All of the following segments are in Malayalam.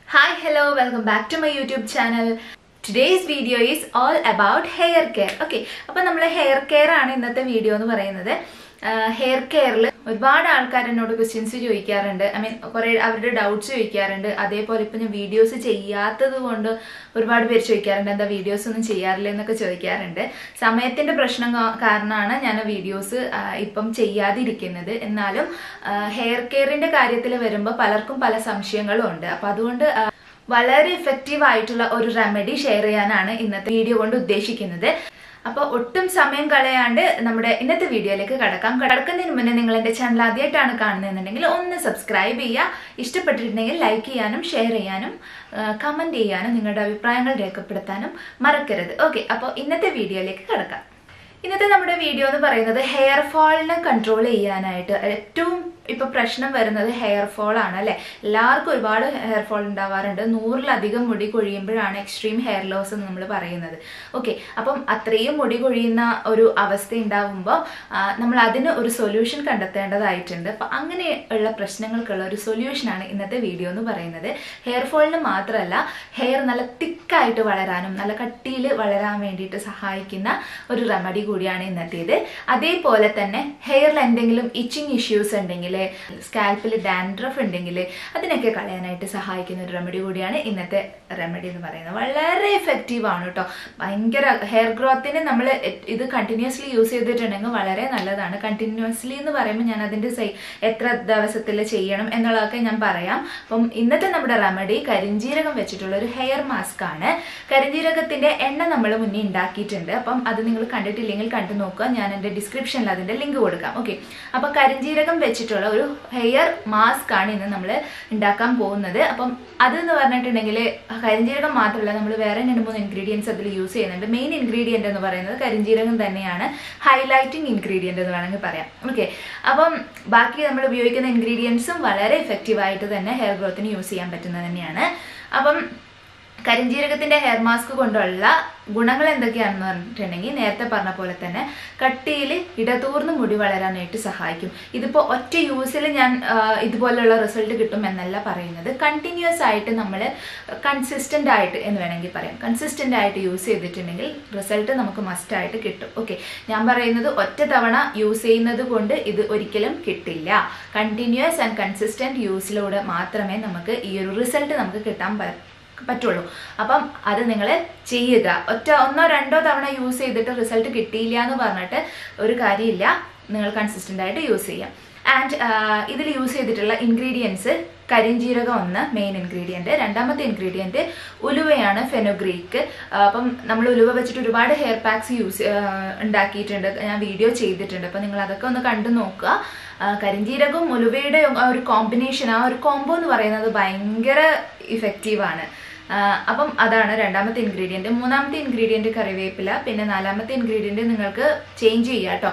Hi, hello, welcome back to my YouTube channel. Today's video is all about hair care. Okay, അപ്പോൾ നമ്മൾ ഹെയർ കെയർ ആണ് ഇന്നത്തെ വീഡിയോ എന്ന് പറയുന്നത് ഹെയർ കെയറിൽ ഒരുപാട് ആൾക്കാർ എന്നോട് ക്വസ്റ്റ്യൻസ് ചോദിക്കാറുണ്ട് ഐ മീൻ കുറേ അവരുടെ ഡൗട്ട്സ് ചോദിക്കാറുണ്ട് അതേപോലെ ഇപ്പം ഞാൻ വീഡിയോസ് ചെയ്യാത്തത് കൊണ്ട് ഒരുപാട് പേര് ചോദിക്കാറുണ്ട് എന്താ വീഡിയോസ് ഒന്നും ചെയ്യാറില്ല എന്നൊക്കെ ചോദിക്കാറുണ്ട് സമയത്തിന്റെ പ്രശ്നം കാ- കാരണമാണ് ഞാൻ വീഡിയോസ് ഇപ്പം ചെയ്യാതിരിക്കുന്നത് എന്നാലും ഹെയർ കെയറിന്റെ കാര്യത്തിൽ വരുമ്പോൾ പലർക്കും പല സംശയങ്ങളും ഉണ്ട് അപ്പം അതുകൊണ്ട് ആ, വളരെ ഇഫക്റ്റീവ് ആയിട്ടുള്ള ഒരു റെമഡി ഷെയർ ചെയ്യാനാണ് ഇന്നത്തെ വീഡിയോ കൊണ്ട് ഉദ്ദേശിക്കുന്നത് അപ്പോൾ ഒട്ടും സമയം കളയാണ്ട് നമ്മുടെ ഇന്നത്തെ വീഡിയോയിലേക്ക് കടക്കാം കടക്കുന്നതിന് മുന്നേ നിങ്ങൾ എൻ്റെ ചാനൽ ആദ്യമായിട്ടാണ് കാണുന്നതെന്നുണ്ടെങ്കിൽ ഒന്ന് സബ്സ്ക്രൈബ് ചെയ്യുക ഇഷ്ടപ്പെട്ടിട്ടുണ്ടെങ്കിൽ ലൈക്ക് ചെയ്യാനും ഷെയർ ചെയ്യാനും കമൻറ്റ് ചെയ്യാനും നിങ്ങളുടെ അഭിപ്രായങ്ങൾ രേഖപ്പെടുത്താനും മറക്കരുത് ഓക്കെ അപ്പോൾ ഇന്നത്തെ വീഡിയോയിലേക്ക് കടക്കാം ഇന്നത്തെ നമ്മുടെ വീഡിയോ എന്ന് പറയുന്നത് ഹെയർ ഫോളിനെ കൺട്രോൾ ചെയ്യാനായിട്ട് ഏറ്റവും ഇപ്പൊ പ്രശ്നം വരുന്നത് ഹെയർ ഫോൾ ആണ് അല്ലെ എല്ലാവർക്കും ഒരുപാട് ഹെയർ ഫോൾ ഉണ്ടാവാറുണ്ട് നൂറിലധികം മുടി കൊഴിയുമ്പോഴാണ് എക്സ്ട്രീം ഹെയർ ലോസ് എന്ന് നമ്മൾ പറയുന്നത് ഓക്കെ അപ്പം അത്രയും മുടി കൊഴിയുന്ന ഒരു അവസ്ഥ ഉണ്ടാവുമ്പോൾ നമ്മൾ അതിന് ഒരു സൊല്യൂഷൻ കണ്ടെത്തേണ്ടതായിട്ടുണ്ട് അപ്പം അങ്ങനെ ഉള്ള പ്രശ്നങ്ങൾക്കുള്ള ഒരു സൊല്യൂഷനാണ് ഇന്നത്തെ വീഡിയോ എന്ന് പറയുന്നത് ഹെയർ ഫോളിന് മാത്രമല്ല ഹെയർ നല്ല തിക്കായിട്ട് വളരാനും നല്ല കട്ടിയിൽ വളരാൻ വേണ്ടിയിട്ട് സഹായിക്കുന്ന ഒരു റെമഡി കൂടിയാണ് ഇന്നത്തേത് അതേപോലെ തന്നെ ഹെയറിൽ എന്തെങ്കിലും ഇച്ചിങ് ഇഷ്യൂസ് ഉണ്ടെങ്കിൽ സ്കാൽപ്പിൽ ഡാൻഡ്രഫ് ഉണ്ടെങ്കിൽ അതിനൊക്കെ കളയാനായിട്ട് സഹായിക്കുന്ന ഒരു റെമഡി കൂടിയാണ് ഇന്നത്തെ റെമഡി എന്ന് പറയുന്നത് വളരെ എഫക്റ്റീവ് ആണ് കേട്ടോ ഭയങ്കര ഹെയർ ഗ്രോത്തിന് നമ്മൾ ഇത് കണ്ടിന്യൂസ്ലി യൂസ് ചെയ്തിട്ടുണ്ടെങ്കിൽ വളരെ നല്ലതാണ് കണ്ടിന്യൂസ്ലി എന്ന് പറയുമ്പോൾ ഞാൻ അതിൻ്റെ സൈ എത്ര ദിവസത്തിൽ ചെയ്യണം എന്നുള്ളതൊക്കെ ഞാൻ പറയാം അപ്പം ഇന്നത്തെ നമ്മുടെ റെമഡി കരിഞ്ജീരകം വെച്ചിട്ടുള്ള ഒരു ഹെയർ മാസ്ക് ആണ് കരിഞ്ജീരകത്തിന്റെ എണ്ണ നമ്മൾ മുന്നേ ഉണ്ടാക്കിയിട്ടുണ്ട് അപ്പം അത് നിങ്ങൾ കണ്ടിട്ടില്ലെങ്കിൽ കണ്ടു നോക്കുക ഞാൻ എൻ്റെ ഡിസ്ക്രിപ്ഷനിൽ അതിന്റെ ലിങ്ക് കൊടുക്കാം ഓക്കെ അപ്പൊ കരിഞ്ജീരകം വെച്ചിട്ടുള്ള ഒരു ഹെയർ മാസ്ക് ആണ് ഇന്ന് നമ്മൾ ഉണ്ടാക്കാൻ പോകുന്നത് അപ്പം അതെന്ന് പറഞ്ഞിട്ടുണ്ടെങ്കിൽ കരിഞ്ജീരകം മാത്രമല്ല നമ്മൾ വേറെ രണ്ട് മൂന്ന് ഇൻഗ്രീഡിയൻസ് അതിൽ യൂസ് ചെയ്യുന്നുണ്ട് മെയിൻ ഇൻഗ്രീഡിയന്റ് എന്ന് പറയുന്നത് കരിഞ്ജീരകം തന്നെയാണ് ഹൈലൈറ്റിംഗ് ഇൻഗ്രീഡിയന്റ് എന്ന് വേണമെങ്കിൽ പറയാം ഓക്കെ അപ്പം ബാക്കി നമ്മൾ ഉപയോഗിക്കുന്ന ഇൻഗ്രീഡിയൻസും വളരെ എഫക്റ്റീവ് ആയിട്ട് തന്നെ ഹെയർ ഗ്രോത്തിന് യൂസ് ചെയ്യാൻ പറ്റുന്നത് തന്നെയാണ് അപ്പം കരിഞ്ജീരകത്തിന്റെ ഹെയർ മാസ്ക് കൊണ്ടുള്ള ഗുണങ്ങൾ എന്തൊക്കെയാണെന്ന് പറഞ്ഞിട്ടുണ്ടെങ്കിൽ നേരത്തെ പറഞ്ഞ പോലെ തന്നെ കട്ടിയിൽ ഇടതൂർന്ന് മുടി വളരാനായിട്ട് സഹായിക്കും ഇതിപ്പോൾ ഒറ്റ യൂസിൽ ഞാൻ ആ, ഇതുപോലുള്ള റിസൾട്ട് കിട്ടും എന്നല്ല പറയുന്നത് കണ്ടിന്യൂസ് ആയിട്ട് നമ്മൾ കൺസിസ്റ്റന്റ് ആയിട്ട് എന്ന് വേണമെങ്കിൽ പറയാം കൺസിസ്റ്റന്റ് ആയിട്ട് യൂസ് ചെയ്തിട്ടുണ്ടെങ്കിൽ റിസൾട്ട് നമുക്ക് മസ്റ്റ് ആയിട്ട് കിട്ടും ഓക്കെ ഞാൻ പറയുന്നത് ഒറ്റ തവണ യൂസ് ചെയ്യുന്നത് കൊണ്ട് ഇത് ഒരിക്കലും കിട്ടില്ല കണ്ടിന്യൂസ് ആൻഡ് കൺസിസ്റ്റന്റ് യൂസിലൂടെ മാത്രമേ നമുക്ക് ഈ ഒരു റിസൾട്ട് നമുക്ക് കിട്ടാൻ പറ്റും പറ്റുള്ളൂ അപ്പം അത് നിങ്ങൾ ചെയ്യുക ഒറ്റ ഒന്നോ രണ്ടോ തവണ യൂസ് ചെയ്തിട്ട് റിസൾട്ട് കിട്ടിയില്ല എന്ന് പറഞ്ഞിട്ട് ഒരു കാര്യമില്ല നിങ്ങൾ കൺസിസ്റ്റന്റ് ആയിട്ട് യൂസ് ചെയ്യാം ആൻഡ് ഇതിൽ യൂസ് ചെയ്തിട്ടുള്ള ഇൻഗ്രീഡിയൻസ് കരിഞ്ജീരകം ഒന്ന് മെയിൻ ഇൻഗ്രീഡിയൻറ്റ് രണ്ടാമത്തെ ഇൻഗ്രീഡിയൻറ്റ് ഉലുവയാണ് ഫെനോഗ്രീക്ക് അപ്പം നമ്മൾ ഉലുവ വെച്ചിട്ട് ഒരുപാട് ഹെയർ പാക്സ് യൂസ് ഉണ്ടാക്കിയിട്ടുണ്ട് ഞാൻ വീഡിയോ ചെയ്തിട്ടുണ്ട് അപ്പം നിങ്ങൾ അതൊക്കെ ഒന്ന് കണ്ടു നോക്കുക ആ, കരിഞ്ജീരകവും ഉലുവയുടെ ആ ഒരു കോമ്പിനേഷൻ ആ ഒരു കോംബോ എന്ന് പറയുന്നത് ഭയങ്കര ഇഫക്റ്റീവാണ് അപ്പം അതാണ് രണ്ടാമത്തെ ഇൻഗ്രീഡിയൻറ്റ് മൂന്നാമത്തെ ഇൻഗ്രീഡിയൻറ്റ് കറിവേപ്പില പിന്നെ നാലാമത്തെ ഇൻഗ്രീഡിയൻറ്റ് നിങ്ങൾക്ക് ചേഞ്ച് ചെയ്യാം കേട്ടോ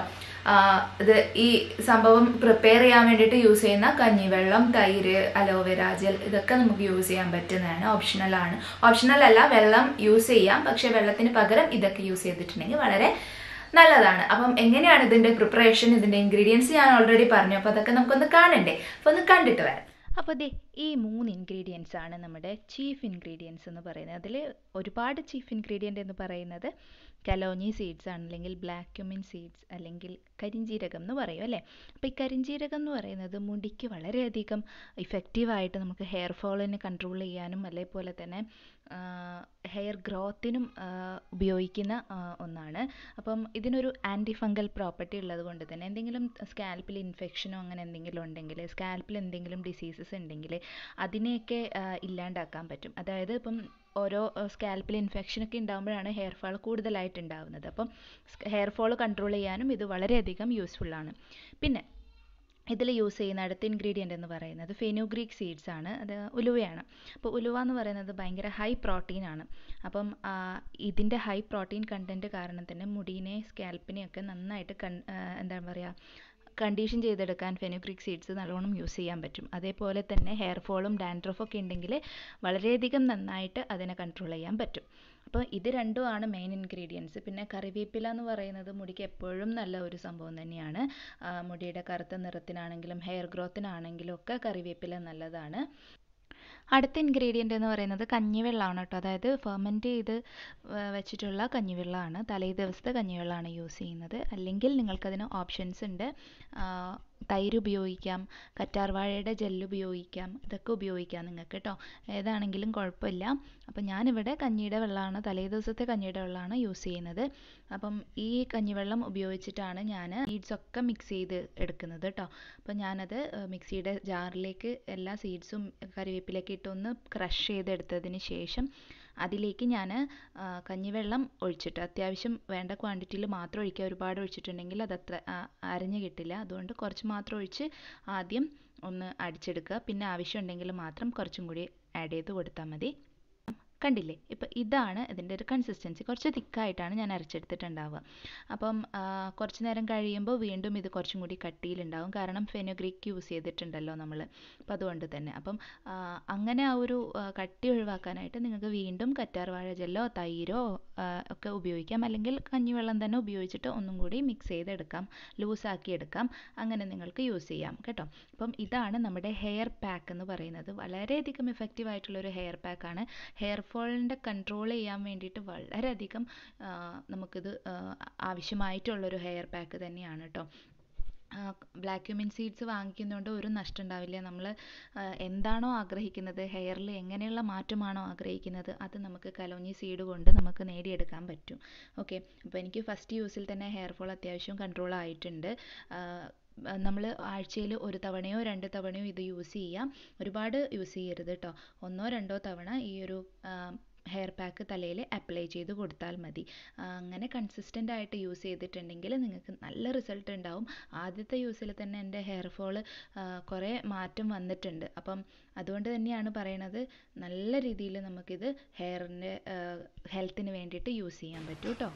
ഇത് ഈ സംഭവം പ്രിപ്പയർ ചെയ്യാൻ വേണ്ടിയിട്ട് യൂസ് ചെയ്യുന്ന കഞ്ഞിവെള്ളം തൈര് അലോവേര ജെൽ ഇതൊക്കെ നമുക്ക് യൂസ് ചെയ്യാൻ പറ്റുന്നതാണ് ഓപ്ഷണൽ ആണ് ഓപ്ഷണൽ അല്ല വെള്ളം യൂസ് ചെയ്യാം പക്ഷെ വെള്ളത്തിന് പകരം ഇതൊക്കെ യൂസ് ചെയ്തിട്ടുണ്ടെങ്കിൽ വളരെ നല്ലതാണ് അപ്പം എങ്ങനെയാണ് ഇതിന്റെ പ്രിപ്പറേഷൻ ഇതിന്റെ ഇൻഗ്രീഡിയൻസ് ഞാൻ ഓൾറെഡി പറഞ്ഞു അപ്പോൾ അതൊക്കെ നമുക്കൊന്ന് കാണണ്ടേ അപ്പോൾ ഒന്ന് കണ്ടിട്ട് വരാം അപ്പോൾ ദേ ഈ മൂന്ന് ഇൻഗ്രീഡിയൻസ് ആണ് നമ്മുടെ ചീഫ് ഇൻഗ്രീഡിയൻസ് എന്ന് പറയുന്നത് അതിൽ ഒരുപാട് ചീഫ് ഇൻഗ്രീഡിയൻ്റ് എന്ന് പറയുന്നത് കലോഞ്ഞി സീഡ്സ് ആണ് അല്ലെങ്കിൽ ബ്ലാക്ക് ക്യുമിൻ സീഡ്സ് അല്ലെങ്കിൽ കരിഞ്ജീരകം എന്ന് പറയും അല്ലേ അപ്പോൾ ഈ കരിഞ്ജീരകം എന്ന് പറയുന്നത് മുടിക്ക് വളരെയധികം ഇഫക്റ്റീവായിട്ട് നമുക്ക് ഹെയർ ഫോളിനെ കൺട്രോൾ ചെയ്യാനും അതേപോലെ തന്നെ ഹെയർ ഗ്രോത്തിനും ഉപയോഗിക്കുന്ന ആ, ഒന്നാണ് അപ്പം ഇതിനൊരു ആൻറ്റി ഫംഗൽ പ്രോപ്പർട്ടി ഉള്ളത് കൊണ്ട് തന്നെ എന്തെങ്കിലും സ്കാൽപ്പിൽ ഇൻഫെക്ഷനോ അങ്ങനെ എന്തെങ്കിലും ഉണ്ടെങ്കിൽ സ്കാൽപ്പിൽ എന്തെങ്കിലും ഡിസീസസ് ഉണ്ടെങ്കിൽ അതിനെയൊക്കെ ആ, ഇല്ലാണ്ടാക്കാൻ പറ്റും അതായത് ഇപ്പം ഓരോ സ്കാൽപ്പിൽ ഇൻഫെക്ഷനൊക്കെ ഉണ്ടാകുമ്പോഴാണ് ഹെയർ ഫാൾ കൂടുതലായിട്ട് ഉണ്ടാകുന്നത് അപ്പം ഹെയർ ഫോൾ കൺട്രോൾ ചെയ്യാനും ഇത് വളരെയധികം യൂസ്ഫുള്ളാണ് പിന്നെ ഇതിൽ യൂസ് ചെയ്യുന്ന അടുത്ത ഇൻഗ്രീഡിയൻ്റ് എന്ന് പറയുന്നത് ഫെനുഗ്രീക്ക് സീഡ്സ് ആണ് അത് ഉലുവയാണ് അപ്പോൾ ഉലുവ എന്ന് പറയുന്നത് ഭയങ്കര ഹൈ പ്രോട്ടീൻ ആണ് അപ്പം ആ, ഇതിൻ്റെ ഹൈ പ്രോട്ടീൻ കണ്ടൻറ്റ് കാരണം തന്നെ മുടീനെ സ്കാൽപ്പിനെയൊക്കെ നന്നായിട്ട് കൺ ആ, എന്താ പറയുക കണ്ടീഷൻ ചെയ്തെടുക്കാൻ ഫെനുഗ്രിക് സീഡ്സ് നല്ലോണം യൂസ് ചെയ്യാൻ പറ്റും അതേപോലെ തന്നെ ഹെയർ ഫോളും ഡാൻഡ്രഫൊക്കെ ഉണ്ടെങ്കിൽ വളരെയധികം നന്നായിട്ട് അതിനെ കൺട്രോൾ ചെയ്യാൻ പറ്റും അപ്പോൾ ഇത് രണ്ടുമാണ് മെയിൻ ഇൻഗ്രീഡിയൻസ് പിന്നെ കറിവേപ്പില എന്ന് പറയുന്നത് മുടിക്ക് എപ്പോഴും നല്ല ഒരു സംഭവം തന്നെയാണ് ആ, മുടിയുടെ കറുത്ത നിറത്തിനാണെങ്കിലും ഹെയർ ഗ്രോത്തിനാണെങ്കിലും ഒക്കെ കറിവേപ്പില നല്ലതാണ് അടുത്ത ഇൻഗ്രീഡിയൻ്റ് എന്ന് പറയുന്നത് കഞ്ഞിവെള്ളമാണ് കേട്ടോ അതായത് ഫെർമെൻറ്റ് ചെയ്ത് വ- വെച്ചിട്ടുള്ള കഞ്ഞിവെള്ളമാണ് തലേ ദിവസത്തെ കഞ്ഞിവെള്ളമാണ് യൂസ് ചെയ്യുന്നത് അല്ലെങ്കിൽ നിങ്ങൾക്കതിന് ഓപ്ഷൻസ് ഉണ്ട് ആ, തൈര് ഉപയോഗിക്കാം കറ്റാർവാഴയുടെ ജെല്ല് ഉപയോഗിക്കാം ഇതൊക്കെ ഉപയോഗിക്കാം നിങ്ങൾക്ക് കേട്ടോ ഏതാണെങ്കിലും കുഴപ്പമില്ല അപ്പം ഞാനിവിടെ കഞ്ഞിയുടെ വെള്ളമാണ് തലേ ദിവസത്തെ കഞ്ഞിയുടെ വെള്ളമാണ് യൂസ് ചെയ്യുന്നത് അപ്പം ഈ കഞ്ഞിവെള്ളം ഉപയോഗിച്ചിട്ടാണ് ഞാൻ സീഡ്സ് ഒക്കെ മിക്സ് ചെയ്ത് എടുക്കുന്നത് കേട്ടോ അപ്പം ഞാനത് ഏഹ്, മിക്സിയുടെ ജാറിലേക്ക് എല്ലാ സീഡ്സും കറിവേപ്പിലൊക്കെ ഇട്ടൊന്ന് ക്രഷ് ചെയ്തെടുത്തതിന് ശേഷം അതിലേക്ക് ഞാൻ കഞ്ഞിവെള്ളം ഒഴിച്ചിട്ട് അത്യാവശ്യം വേണ്ട ക്വാണ്ടിറ്റിയിൽ മാത്രം ഒഴിക്കുക ഒരുപാട് ഒഴിച്ചിട്ടുണ്ടെങ്കിൽ അത് അത്ര ആ, അരഞ്ഞ് കിട്ടില്ല അതുകൊണ്ട് കുറച്ച് മാത്രം ഒഴിച്ച് ആദ്യം ഒന്ന് അടിച്ചെടുക്കുക പിന്നെ ആവശ്യമുണ്ടെങ്കിൽ മാത്രം കുറച്ചും കൂടി ആഡ് ചെയ്ത് കൊടുത്താൽ മതി കണ്ടില്ലേ ഇപ്പം ഇതാണ് ഇതിൻ്റെ ഒരു കൺസിസ്റ്റൻസി കുറച്ച് തിക്കായിട്ടാണ് ഞാൻ അരച്ചെടുത്തിട്ടുണ്ടാവുക അപ്പം ആ, കുറച്ച് നേരം കഴിയുമ്പോൾ വീണ്ടും ഇത് കുറച്ചും കൂടി കട്ടിയിലുണ്ടാവും കാരണം ഫെനുഗ്രീക്ക് യൂസ് ചെയ്തിട്ടുണ്ടല്ലോ നമ്മൾ അപ്പം അതുകൊണ്ട് തന്നെ അപ്പം ആ, അങ്ങനെ ആ ഒരു ആ, കട്ടി ഒഴിവാക്കാനായിട്ട് നിങ്ങൾക്ക് വീണ്ടും കറ്റാർവാഴ ജെല്ലോ തൈരോ ആ, ഒക്കെ ഉപയോഗിക്കാം അല്ലെങ്കിൽ കഞ്ഞിവെള്ളം തന്നെ ഉപയോഗിച്ചിട്ട് ഒന്നും കൂടി മിക്സ് ചെയ്തെടുക്കാം ലൂസാക്കി എടുക്കാം അങ്ങനെ നിങ്ങൾക്ക് യൂസ് ചെയ്യാം കേട്ടോ അപ്പം ഇതാണ് നമ്മുടെ ഹെയർ പാക്ക് എന്ന് പറയുന്നത് വളരെയധികം എഫക്റ്റീവ് ആയിട്ടുള്ളൊരു ഹെയർ പാക്കാണ് ഹെയർ ഫോളിൻ്റെ കൺട്രോൾ ചെയ്യാൻ വേണ്ടിയിട്ട് വളരെയധികം ആ, നമുക്കിത് ആ, ആവശ്യമായിട്ടുള്ളൊരു ഹെയർ പാക്ക് തന്നെയാണ് കേട്ടോ ബ്ലാക്ക് ക്യൂമിൻ സീഡ്സ് വാങ്ങിക്കുന്നതുകൊണ്ട് ഒരു നഷ്ടം ഉണ്ടാവില്ല നമ്മൾ എന്താണോ ആഗ്രഹിക്കുന്നത് ഹെയറിൽ എങ്ങനെയുള്ള മാറ്റമാണോ ആഗ്രഹിക്കുന്നത് അത് നമുക്ക് കലോഞ്ഞി സീഡ് കൊണ്ട് നമുക്ക് നേടിയെടുക്കാൻ പറ്റും ഓക്കെ അപ്പോൾ എനിക്ക് ഫസ്റ്റ് യൂസിൽ തന്നെ ഹെയർ ഫോൾ അത്യാവശ്യം കൺട്രോൾ ആയിട്ടുണ്ട് നമ്മൾ ആഴ്ചയിൽ ഒരു തവണയോ രണ്ട് തവണയോ ഇത് യൂസ് ചെയ്യാം ഒരുപാട് യൂസ് ചെയ്യരുത് കേട്ടോ ഒന്നോ രണ്ടോ തവണ ഈ ഒരു ഹെയർ പാക്ക് തലയിൽ അപ്ലൈ ചെയ്ത് കൊടുത്താൽ മതി ആ, അങ്ങനെ കൺസിസ്റ്റൻ്റ് ആയിട്ട് യൂസ് ചെയ്തിട്ടുണ്ടെങ്കിൽ നിങ്ങൾക്ക് നല്ല റിസൾട്ട് ഉണ്ടാവും ആദ്യത്തെ യൂസിൽ തന്നെ എൻ്റെ ഹെയർ ഫോൾ കുറേ മാറ്റം വന്നിട്ടുണ്ട് അപ്പം അതുകൊണ്ട് തന്നെയാണ് പറയണത് നല്ല രീതിയിൽ നമുക്കിത് ഹെയറിൻ്റെ ഹെൽത്തിന് വേണ്ടിയിട്ട് യൂസ് ചെയ്യാൻ പറ്റും കേട്ടോ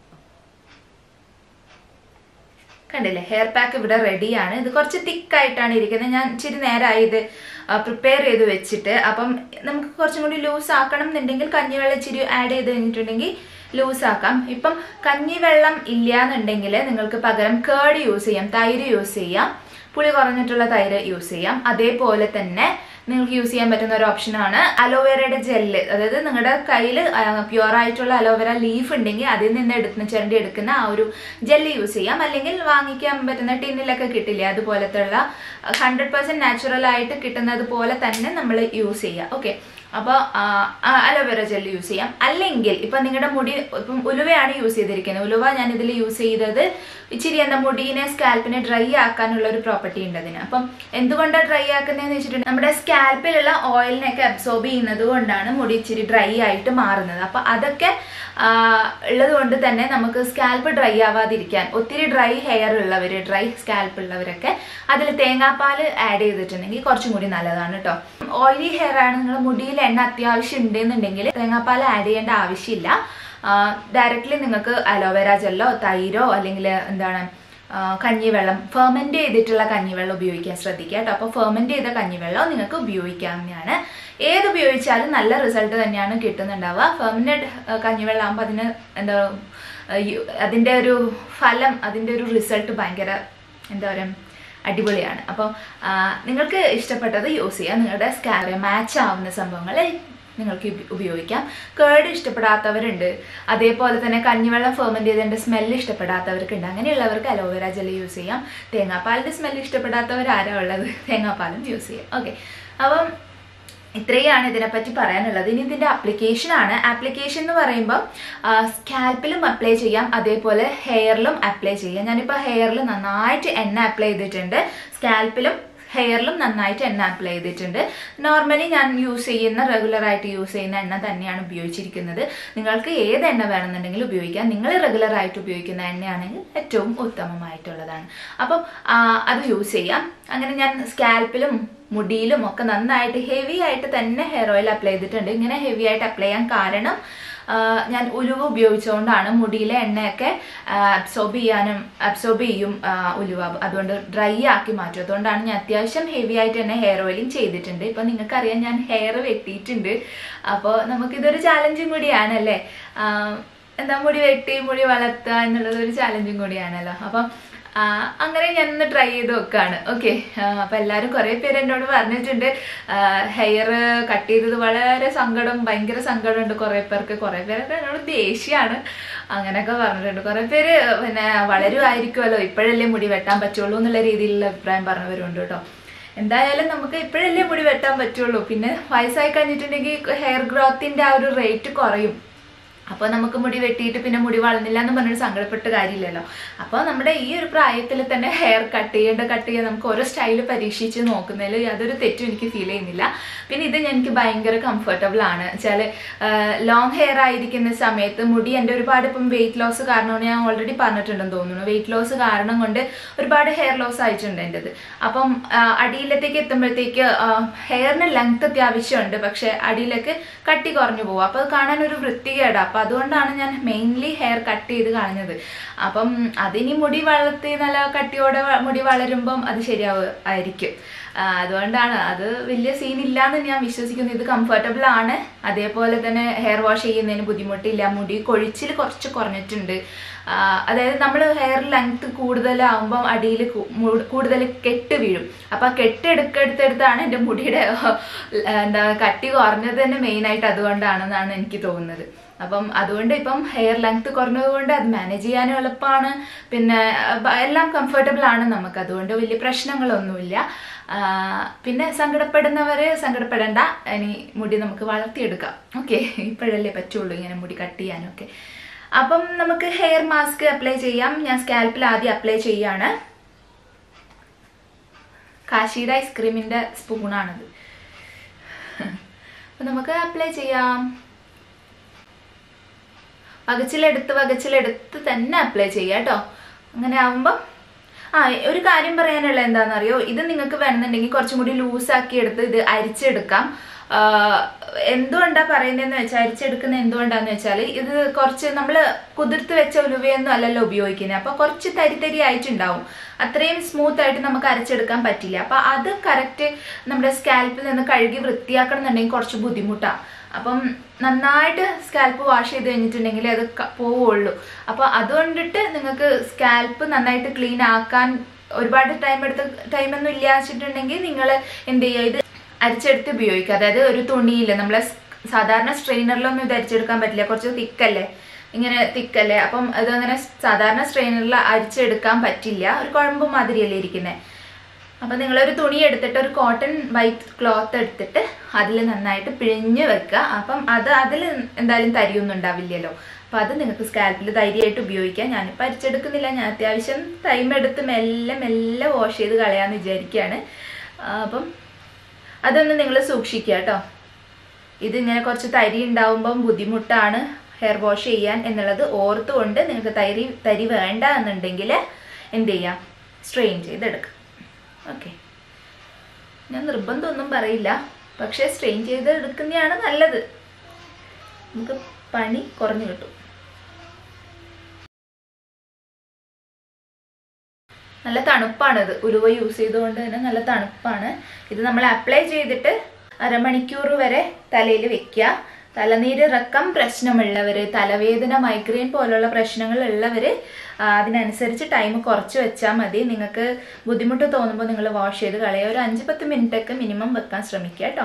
കണ്ടില്ലേ ഹെയർ പാക്ക് ഇവിടെ റെഡിയാണ് ഇത് കുറച്ച് തിക്കായിട്ടാണ് ഇരിക്കുന്നത് ഞാൻ ഇച്ചിരി നേരമായി ഇത് പ്രിപ്പയർ ചെയ്ത് വെച്ചിട്ട് അപ്പം നമുക്ക് കുറച്ചും കൂടി ലൂസ് ആക്കണം എന്നുണ്ടെങ്കിൽ കഞ്ഞിവെള്ളം ഇച്ചിരി ആഡ് ചെയ്ത് കഴിഞ്ഞിട്ടുണ്ടെങ്കിൽ ലൂസ് ആക്കാം ഇപ്പം കഞ്ഞിവെള്ളം ഇല്ല എന്നുണ്ടെങ്കിൽ നിങ്ങൾക്ക് പകരം കേർഡ് യൂസ് ചെയ്യാം തൈര് യൂസ് ചെയ്യാം പുളി കുറഞ്ഞിട്ടുള്ള തൈര് യൂസ് ചെയ്യാം അതേപോലെ തന്നെ നിങ്ങൾക്ക് യൂസ് ചെയ്യാൻ പറ്റുന്ന ഒരു ഓപ്ഷനാണ് അലോവേരയുടെ ജെല്ല് അതായത് നിങ്ങളുടെ കയ്യിൽ പ്യുവർ ആയിട്ടുള്ള അലോവേര ലീഫ് ഉണ്ടെങ്കിൽ അതിൽ നിന്ന് എടുക്കുന്ന ചിരണ്ടി എടുക്കുന്ന ആ ഒരു ജെല്ല് യൂസ് ചെയ്യാം അല്ലെങ്കിൽ വാങ്ങിക്കാൻ പറ്റുന്ന ടിന്നിലൊക്കെ കിട്ടില്ലേ അതുപോലത്തെ ഉള്ള ഹൺഡ്രഡ് പെർസെന്റ് നാച്ചുറൽ ആയിട്ട് കിട്ടുന്നത് പോലെ തന്നെ നമ്മൾ യൂസ് ചെയ്യുക ഓക്കെ അപ്പോൾ അലോവേര ജെല്ല് യൂസ് ചെയ്യാം അല്ലെങ്കിൽ ഇപ്പൊ നിങ്ങളുടെ മുടി ഇപ്പം ഉലുവയാണ് യൂസ് ചെയ്തിരിക്കുന്നത് ഉലുവ ഞാൻ ഇതിൽ യൂസ് ചെയ്തത് ഇച്ചിരി എന്താ മുടീനെ സ്കാൽപ്പിനെ ഡ്രൈ ആക്കാനുള്ള ഒരു പ്രോപ്പർട്ടി ഉണ്ട് അതിന് അപ്പം എന്തുകൊണ്ടാണ് ഡ്രൈ ആക്കുന്നതെന്ന് വെച്ചിട്ടുണ്ടെങ്കിൽ നമ്മുടെ സ്കാൽപ്പിലുള്ള ഓയിലിനെയൊക്കെ അബ്സോർബ് ചെയ്യുന്നത് കൊണ്ടാണ് മുടി ഇച്ചിരി ഡ്രൈ ആയിട്ട് മാറുന്നത് അപ്പൊ അതൊക്കെ ആ, ഉള്ളത് കൊണ്ട് തന്നെ നമുക്ക് സ്കാൽപ്പ് ഡ്രൈ ആവാതിരിക്കാൻ ഒത്തിരി ഡ്രൈ ഹെയർ ഉള്ളവർ ഡ്രൈ സ്കാൽപ്പ് ഉള്ളവരൊക്കെ അതിൽ തേങ്ങാപ്പാൽ ആഡ് ചെയ്തിട്ടുണ്ടെങ്കിൽ കുറച്ചും കൂടി നല്ലതാണ് കേട്ടോ ഓയിലി ഹെയർ ആണ് നിങ്ങൾ മുടിയിൽ എണ്ണ അത്യാവശ്യം ഉണ്ടെന്നുണ്ടെങ്കിൽ തേങ്ങാപ്പാൽ ആഡ് ചെയ്യേണ്ട ആവശ്യമില്ല ഡയറക്റ്റ്ലി നിങ്ങൾക്ക് അലോവേര ജെല്ലോ തൈരോ അല്ലെങ്കിൽ എന്താണ് ആ, കഞ്ഞിവെള്ളം ഫെർമെന്റ് ചെയ്തിട്ടുള്ള കഞ്ഞിവെള്ളം ഉപയോഗിക്കാൻ ശ്രദ്ധിക്കുക കേട്ടോ അപ്പോൾ ഫെർമെന്റ് ചെയ്ത കഞ്ഞിവെള്ളം നിങ്ങൾക്ക് ഉപയോഗിക്കാവുന്നതാണ് ഏത് ഉപയോഗിച്ചാലും നല്ല റിസൾട്ട് തന്നെയാണ് കിട്ടുന്നുണ്ടാവുക ഫെർമിനഡ് കഞ്ഞിവെള്ളം ആകുമ്പോൾ അതിന് എന്താ ആ, യു- അതിന്റെ ഒരു ഫലം അതിന്റെ ഒരു റിസൾട്ട് ഭയങ്കര എന്താ പറയുക അടിപൊളിയാണ് അപ്പോൾ നിങ്ങൾക്ക് ഇഷ്ടപ്പെട്ടത് യൂസ് ചെയ്യാം നിങ്ങളുടെ സ്കാബ് മാച്ച് ആവുന്ന സംഭവങ്ങൾ നിങ്ങൾക്ക് ഉപ- ഉപയോഗിക്കാം കേട് ഇഷ്ടപ്പെടാത്തവരുണ്ട് അതേപോലെ തന്നെ കഞ്ഞിവെള്ളം ഫെർമെന്റ് ചെയ്തതിന്റെ സ്മെല്ല് ഇഷ്ടപ്പെടാത്തവർക്കുണ്ട് അങ്ങനെയുള്ളവർക്ക് അലോവേര ജെല്ലി യൂസ് ചെയ്യാം തേങ്ങാപ്പാലിന്റെ സ്മെല്ല് ഇഷ്ടപ്പെടാത്തവർ ആരാ ഉള്ളത് തേങ്ങാപ്പാലും യൂസ് ചെയ്യാം ഓക്കെ അപ്പം ഇത്രയാണ് ഇതിനെപ്പറ്റി പറയാനുള്ളത് ഇനി ഇതിന്റെ ആപ്ലിക്കേഷൻ ആണ് ആപ്ലിക്കേഷൻ എന്ന് പറയുമ്പോൾ സ്കാൽപ്പിലും അപ്ലൈ ചെയ്യാം അതേപോലെ ഹെയറിലും അപ്ലൈ ചെയ്യാം ഞാനിപ്പോൾ ഹെയറിൽ നന്നായിട്ട് എണ്ണ അപ്ലൈ ചെയ്തിട്ടുണ്ട് സ്കാൽപ്പിലും ഹെയറിലും നന്നായിട്ട് എണ്ണ അപ്ലൈ ചെയ്തിട്ടുണ്ട് നോർമലി ഞാൻ യൂസ് ചെയ്യുന്ന റെഗുലർ ആയിട്ട് യൂസ് ചെയ്യുന്ന എണ്ണ തന്നെയാണ് ഉപയോഗിച്ചിരിക്കുന്നത് നിങ്ങൾക്ക് ഏത് എണ്ണ വേണമെന്നുണ്ടെങ്കിലും ഉപയോഗിക്കാം നിങ്ങൾ റെഗുലർ ആയിട്ട് ഉപയോഗിക്കുന്ന എണ്ണയാണെങ്കിൽ ഏറ്റവും ഉത്തമമായിട്ടുള്ളതാണ് അപ്പം ആ, അത് യൂസ് ചെയ്യാം അങ്ങനെ ഞാൻ സ്കാൽപ്പിലും മുടിയിലും ഒക്കെ നന്നായിട്ട് ഹെവി ആയിട്ട് തന്നെ ഹെയർ ഓയിൽ അപ്ലൈ ചെയ്തിട്ടുണ്ട് ഇങ്ങനെ ഹെവി ആയിട്ട് അപ്ലൈ ചെയ്യാൻ കാരണം ആ, ഞാൻ ഉലുവ ഉപയോഗിച്ചുകൊണ്ടാണ് മുടിയിലെ എണ്ണയൊക്കെ അബ്സോർബ് ചെയ്യാനും അബ്സോർബ് ചെയ്യും ആ, ഉലുവ അതുകൊണ്ട് ഡ്രൈ ആക്കി മാറ്റും അതുകൊണ്ടാണ് ഞാൻ അത്യാവശ്യം ഹെവി ആയിട്ട് തന്നെ ഹെയർ ഓയിലിംഗ് ചെയ്തിട്ടുണ്ട് ഇപ്പൊ നിങ്ങൾക്കറിയാം ഞാൻ ഹെയർ വെട്ടിയിട്ടുണ്ട് അപ്പോൾ നമുക്കിതൊരു ചാലഞ്ചും കൂടിയാണ് അല്ലേ ആ, എന്താ മുടി വെട്ടി മുടി വളർത്തുക എന്നുള്ളത് ഒരു ചാലഞ്ചും കൂടിയാണല്ലോ അപ്പം ആ, അങ്ങനെ ഞാൻ ഒന്ന് ട്രൈ ചെയ്ത് നോക്കാണ് ഓക്കെ അപ്പൊ എല്ലാവരും കുറെ പേര് എന്നോട് പറഞ്ഞിട്ടുണ്ട് ഹെയർ കട്ട് ചെയ്തത് വളരെ സങ്കടം ഭയങ്കര സങ്കടമുണ്ട് കുറെ പേർക്ക് കുറെ പേരൊക്കെ എന്നോട് ദേഷ്യമാണ് അങ്ങനെയൊക്കെ പറഞ്ഞിട്ടുണ്ട് കുറെ പേര് പിന്നെ വളരുമായിരിക്കുമല്ലോ ഇപ്പോഴല്ലേ മുടി വെട്ടാൻ പറ്റുള്ളൂ എന്നുള്ള രീതിയിലുള്ള അഭിപ്രായം പറഞ്ഞവരുണ്ട് കേട്ടോ എന്തായാലും നമുക്ക് ഇപ്പോഴല്ലേ മുടി വെട്ടാൻ പറ്റുള്ളൂ പിന്നെ വയസ്സായി കഴിഞ്ഞിട്ടുണ്ടെങ്കിൽ ഹെയർ ഗ്രോത്തിന്റെ ആ ഒരു റേറ്റ് കുറയും അപ്പോൾ നമുക്ക് മുടി വെട്ടിയിട്ട് പിന്നെ മുടി വളർന്നില്ല എന്ന് പറഞ്ഞിട്ട് സങ്കടപ്പെട്ട് കാര്യമില്ലല്ലോ അപ്പോൾ നമ്മുടെ ഈ ഒരു പ്രായത്തിൽ തന്നെ ഹെയർ കട്ട് ചെയ്യേണ്ട കട്ട് ചെയ്യാൻ നമുക്ക് ഓരോ സ്റ്റൈൽ പരീക്ഷിച്ച് നോക്കുന്നതിൽ യാതൊരു തെറ്റും എനിക്ക് ഫീൽ ചെയ്യുന്നില്ല പിന്നെ ഇത് എനിക്ക് ഭയങ്കര കംഫർട്ടബിൾ ആണ് വെച്ചാൽ ലോങ് ഹെയർ ആയിരിക്കുന്ന സമയത്ത് മുടി എൻ്റെ ഒരുപാട് ഇപ്പം വെയിറ്റ് ലോസ് കാരണമാണ് ഞാൻ ഓൾറെഡി പറഞ്ഞിട്ടുണ്ടെന്ന് തോന്നുന്നു വെയിറ്റ് ലോസ് കാരണം കൊണ്ട് ഒരുപാട് ഹെയർ ലോസ് ആയിട്ടുണ്ട് എൻ്റെത് അപ്പം ആ, അടിയിലത്തേക്ക് എത്തുമ്പോഴത്തേക്ക് ഹെയറിന് ലെങ്ത് അത്യാവശ്യമുണ്ട് പക്ഷെ അടിയിലേക്ക് കട്ടി കുറഞ്ഞു പോകും അപ്പോൾ അത് കാണാൻ ഒരു വൃത്തികേടാണ് അപ്പം അതുകൊണ്ടാണ് ഞാൻ മെയിൻലി ഹെയർ കട്ട് ചെയ്ത് കളഞ്ഞത് അപ്പം അതിനി മുടി വളർത്തി നല്ല കട്ടിയോടെ വ- മുടി വളരുമ്പം അത് ശരിയാവും ആയിരിക്കും ആ, അതുകൊണ്ടാണ് അത് വലിയ സീൻ ഇല്ലാന്ന് ഞാൻ വിശ്വസിക്കുന്നു ഇത് കംഫർട്ടബിൾ ആണ് അതേപോലെ തന്നെ ഹെയർ വാഷ് ചെയ്യുന്നതിന് ബുദ്ധിമുട്ടില്ല മുടി കൊഴിച്ചിൽ കുറച്ച് കുറഞ്ഞിട്ടുണ്ട് ആ, അതായത് നമ്മൾ ഹെയർ ലെങ്ത് കൂടുതലാവുമ്പം അടിയിൽ കൂടുതൽ കെട്ട് വീഴും അപ്പൊ ആ കെട്ട് എടുക്കെടുത്തെടുത്താണ് എൻ്റെ മുടിയുടെ എന്താ കട്ടി കുറഞ്ഞത് തന്നെ മെയിനായിട്ട് അതുകൊണ്ടാണെന്നാണ് എനിക്ക് തോന്നുന്നത് അപ്പം അതുകൊണ്ട് ഇപ്പം ഹെയർ ലെങ്ത് കുറഞ്ഞതുകൊണ്ട് അത് മാനേജ് ചെയ്യാനും എളുപ്പമാണ് പിന്നെ ആ, ബ- എല്ലാം കംഫർട്ടബിൾ ആണ് നമുക്ക് അതുകൊണ്ട് വലിയ പ്രശ്നങ്ങളൊന്നുമില്ല ആ, പിന്നെ സങ്കടപ്പെടുന്നവര് സങ്കടപ്പെടണ്ട ഇനി മുടി നമുക്ക് വളർത്തിയെടുക്കാം ഓക്കെ ഇപ്പോഴല്ലേ പറ്റുള്ളൂ ഇങ്ങനെ മുടി കട്ട് ചെയ്യാനൊക്കെ അപ്പം നമുക്ക് ഹെയർ മാസ്ക് അപ്ലൈ ചെയ്യാം ഞാൻ സ്കാൽപ്പിൽ ആദ്യം അപ്ലൈ ചെയ്യാണ് കാശിയുടെ ഐസ്ക്രീമിന്റെ സ്പൂണാണത് അപ്പൊ നമുക്ക് അപ്ലൈ ചെയ്യാം വകച്ചിലെടുത്ത് വകച്ചിലെടുത്ത് തന്നെ അപ്ലൈ ചെയ്യാം കേട്ടോ അങ്ങനെ ആവുമ്പം ആ ഒരു കാര്യം പറയാനുള്ള എന്താണെന്നറിയോ ഇത് നിങ്ങൾക്ക് വേണമെന്നുണ്ടെങ്കിൽ കുറച്ചും കൂടി ലൂസാക്കി എടുത്ത് ഇത് അരിച്ചെടുക്കാം ആ, എന്തുകൊണ്ടാ പറയുന്നതെന്ന് വെച്ചാൽ അരിച്ചെടുക്കുന്ന എന്തുകൊണ്ടാന്ന് വെച്ചാൽ ഇത് കുറച്ച് നമ്മൾ കുതിർത്ത് വെച്ച ഉലുവയൊന്നും അല്ലല്ലോ ഉപയോഗിക്കുന്നത് അപ്പൊ കുറച്ച് തരി തരി ആയിട്ടുണ്ടാവും അത്രയും സ്മൂത്ത് ആയിട്ട് നമുക്ക് അരച്ചെടുക്കാൻ പറ്റില്ല അപ്പൊ അത് കറക്റ്റ് നമ്മുടെ സ്കാൽപ്പിൽ നിന്ന് കഴുകി വൃത്തിയാക്കണം എന്നുണ്ടെങ്കിൽ കുറച്ച് ബുദ്ധിമുട്ടാണ് അപ്പം നന്നായിട്ട് സ്കാൽപ്പ് വാഷ് ചെയ്ത് കഴിഞ്ഞിട്ടുണ്ടെങ്കിൽ അത് ക- പോവുള്ളൂ അപ്പോൾ അതുകൊണ്ടിട്ട് നിങ്ങൾക്ക് സ്കാൽപ്പ് നന്നായിട്ട് ക്ലീൻ ആക്കാൻ ഒരുപാട് ടൈം എടുത്ത് ടൈമൊന്നും ഇല്ല വെച്ചിട്ടുണ്ടെങ്കിൽ നിങ്ങൾ എന്ത് ചെയ്യുക ഇത് അരിച്ചെടുത്ത് ഉപയോഗിക്കുക അതായത് ഒരു തുണിയിൽ നമ്മളെ സ് സാധാരണ സ്ട്രെയിനറിലൊന്നും ഇത് അരിച്ചെടുക്കാൻ പറ്റില്ല കുറച്ച് തിക്കല്ലേ ഇങ്ങനെ തിക്കല്ലേ അപ്പം അതങ്ങനെ സാധാരണ സ്ട്രെയിനറിൽ അരിച്ചെടുക്കാൻ പറ്റില്ല ഒരു കുഴമ്പ് മാതിരിയല്ലേ ഇരിക്കുന്നത് അപ്പം നിങ്ങളൊരു തുണി എടുത്തിട്ട് ഒരു കോട്ടൺ വൈറ്റ് ക്ലോത്ത് എടുത്തിട്ട് അതിൽ നന്നായിട്ട് പിഴിഞ്ഞ് വെക്കുക അപ്പം അത് അതിൽ എന്തായാലും തരിയൊന്നും ഉണ്ടാവില്ലല്ലോ അപ്പം അത് നിങ്ങൾക്ക് സ്കാൽപ്പിൽ ധൈര്യമായിട്ട് ഉപയോഗിക്കാം ഞാനിപ്പോൾ അരിച്ചെടുക്കുന്നില്ല ഞാൻ അത്യാവശ്യം ടൈം എടുത്ത് മെല്ലെ മെല്ലെ വാഷ് ചെയ്ത് കളയാമെന്ന് വിചാരിക്കുകയാണ് ആ, അപ്പം അതൊന്ന് നിങ്ങൾ സൂക്ഷിക്കുക കേട്ടോ ഇതിങ്ങനെ കുറച്ച് തരി ഉണ്ടാവുമ്പം ബുദ്ധിമുട്ടാണ് ഹെയർ വാഷ് ചെയ്യാൻ എന്നുള്ളത് ഓർത്തുകൊണ്ട് നിങ്ങൾക്ക് തരി തരി വേണ്ട എന്നുണ്ടെങ്കിൽ എന്ത് ചെയ്യാം സ്ട്രെയിൻ ചെയ്തെടുക്കാം ഓക്കെ ഞാൻ നിർബന്ധമൊന്നും പറയില്ല പക്ഷേ സ്ട്രെയിൻ ചെയ്ത് എടുക്കുന്നതാണ് നല്ലത് നമുക്ക് പണി കുറഞ്ഞു കിട്ടും നല്ല തണുപ്പാണിത് ഉലുവ യൂസ് ചെയ്തുകൊണ്ട് തന്നെ നല്ല തണുപ്പാണ് ഇത് നമ്മൾ അപ്ലൈ ചെയ്തിട്ട് അരമണിക്കൂർ വരെ തലയിൽ വെക്കുക തലനീരിറക്കം പ്രശ്നമുള്ളവര് തലവേദന മൈഗ്രെയിൻ പോലുള്ള പ്രശ്നങ്ങൾ ഉള്ളവര് ആ, അതിനനുസരിച്ച് ടൈം കുറച്ച് വെച്ചാൽ മതി നിങ്ങൾക്ക് ബുദ്ധിമുട്ട് തോന്നുമ്പോൾ നിങ്ങൾ വാഷ് ചെയ്ത് കളയുക ഒരു അഞ്ച് പത്ത് മിനിറ്റ് ഒക്കെ മിനിമം വെക്കാൻ ശ്രമിക്കുക കേട്ടോ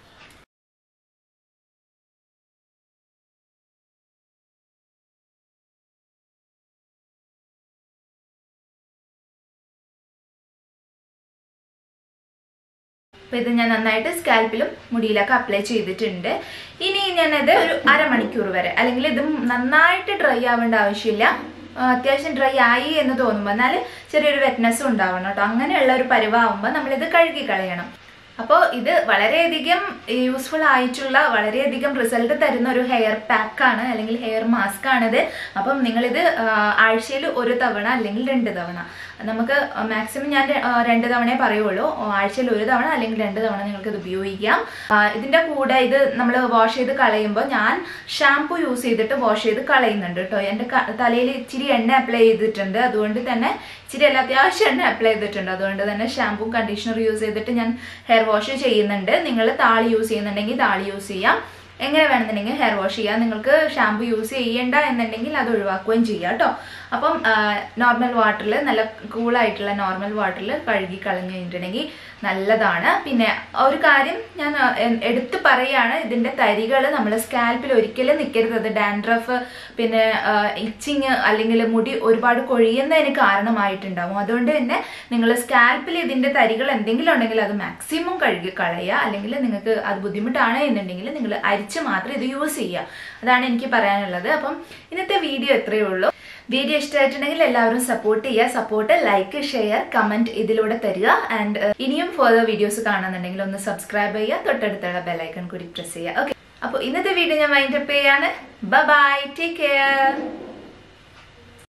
അപ്പോൾ ഇത് ഞാൻ നന്നായിട്ട് സ്കാൽപ്പിലും മുടിയിലൊക്കെ അപ്ലൈ ചെയ്തിട്ടുണ്ട് ഇനി ഞാനത് ഒരു അരമണിക്കൂർ വരെ അല്ലെങ്കിൽ ഇത് നന്നായിട്ട് ഡ്രൈ ആവേണ്ട ആവശ്യമില്ല ആ, അത്യാവശ്യം ഡ്രൈ ആയി എന്ന് തോന്നുമ്പോൾ എന്നാൽ ചെറിയൊരു വെറ്റ്നസ്സും ഉണ്ടാവണം കേട്ടോ അങ്ങനെയുള്ള ഒരു പരുവാകുമ്പോൾ നമ്മളിത് കഴുകി കളയണം അപ്പോൾ ഇത് വളരെയധികം യൂസ്ഫുൾ ആയിട്ടുള്ള വളരെയധികം റിസൾട്ട് തരുന്ന ഒരു ഹെയർ പാക്കാണ് അല്ലെങ്കിൽ ഹെയർ മാസ്ക് ആണിത് അപ്പം നിങ്ങളിത് ആഴ്ചയിൽ ഒരു തവണ അല്ലെങ്കിൽ രണ്ട് തവണ നമുക്ക് മാക്സിമം ഞാൻ ര- ആ, രണ്ട് തവണയെ പറയുള്ളൂ ആഴ്ചയിൽ ഒരു തവണ അല്ലെങ്കിൽ രണ്ട് തവണ നിങ്ങൾക്ക് ഇത് ഉപയോഗിക്കാം ആ, ഇതിന്റെ കൂടെ ഇത് നമ്മൾ വാഷ് ചെയ്ത് കളയുമ്പോൾ ഞാൻ ഷാംപൂ യൂസ് ചെയ്തിട്ട് വാഷ് ചെയ്ത് കളയുന്നുണ്ട് കേട്ടോ എൻ്റെ തലയിൽ ഇച്ചിരി എണ്ണ അപ്ലൈ ചെയ്തിട്ടുണ്ട് അതുകൊണ്ട് തന്നെ ഇച്ചിരി അല്ല അത്യാവശ്യം എണ്ണ അപ്ലൈ ചെയ്തിട്ടുണ്ട് അതുകൊണ്ട് തന്നെ ഷാംപൂ കണ്ടീഷണർ യൂസ് ചെയ്തിട്ട് ഞാൻ ഹെയർ വാഷ് ചെയ്യുന്നുണ്ട് നിങ്ങൾ താളി യൂസ് ചെയ്യുന്നുണ്ടെങ്കിൽ താളി യൂസ് ചെയ്യാം എങ്ങനെ വേണമെന്നുണ്ടെങ്കിൽ ഹെയർ വാഷ് ചെയ്യാം നിങ്ങൾക്ക് ഷാംപൂ യൂസ് ചെയ്യേണ്ട എന്നുണ്ടെങ്കിൽ അത് ഒഴിവാക്കുകയും ചെയ്യാം കേട്ടോ അപ്പം നോർമൽ വാട്ടറിൽ നല്ല കൂളായിട്ടുള്ള നോർമൽ വാട്ടറിൽ കഴുകി കളഞ്ഞു കഴിഞ്ഞിട്ടുണ്ടെങ്കിൽ നല്ലതാണ് പിന്നെ ഒരു കാര്യം ഞാൻ ആ, എ- എടുത്തു പറയാണ് ഇതിന്റെ തരികൾ നമ്മൾ സ്കാൽപ്പിൽ ഒരിക്കലും നിൽക്കരുത് അത് ഡാൻഡ്രഫ് പിന്നെ ഇച്ചിങ് അല്ലെങ്കിൽ മുടി ഒരുപാട് കൊഴിയുന്നതിന് കാരണമായിട്ടുണ്ടാവും അതുകൊണ്ട് തന്നെ നിങ്ങൾ സ്കാൽപ്പിൽ ഇതിന്റെ തരികൾ എന്തെങ്കിലും ഉണ്ടെങ്കിൽ അത് മാക്സിമം കഴുകി കളയുക അല്ലെങ്കിൽ നിങ്ങൾക്ക് അത് ബുദ്ധിമുട്ടാണ് എന്നുണ്ടെങ്കിൽ നിങ്ങൾ അരിച്ച് മാത്രം ഇത് യൂസ് ചെയ്യുക അതാണ് എനിക്ക് പറയാനുള്ളത് അപ്പം ഇന്നത്തെ വീഡിയോ എത്രയേ ഉള്ളൂ വീഡിയോ ഇഷ്ടമായിട്ടുണ്ടെങ്കിൽ എല്ലാവരും സപ്പോർട്ട് ചെയ്യുക സപ്പോർട്ട് ലൈക്ക് ഷെയർ കമന്റ് ഇതിലൂടെ തരിക ആൻഡ് ഇനിയും ഫർദർ വീഡിയോസ് കാണുന്നുണ്ടെങ്കിൽ ഒന്ന് സബ്സ്ക്രൈബ് ചെയ്യുക തൊട്ടടുത്തുള്ള ബെല്ലൈക്കൺ കൂടി പ്രസ് ചെയ്യുക ഓക്കെ അപ്പോൾ ഇന്നത്തെ വീഡിയോ ഞാൻ വൈൻഡപ്പ് ചെയ്യാണ് ബൈ ടേക്ക് കെയർ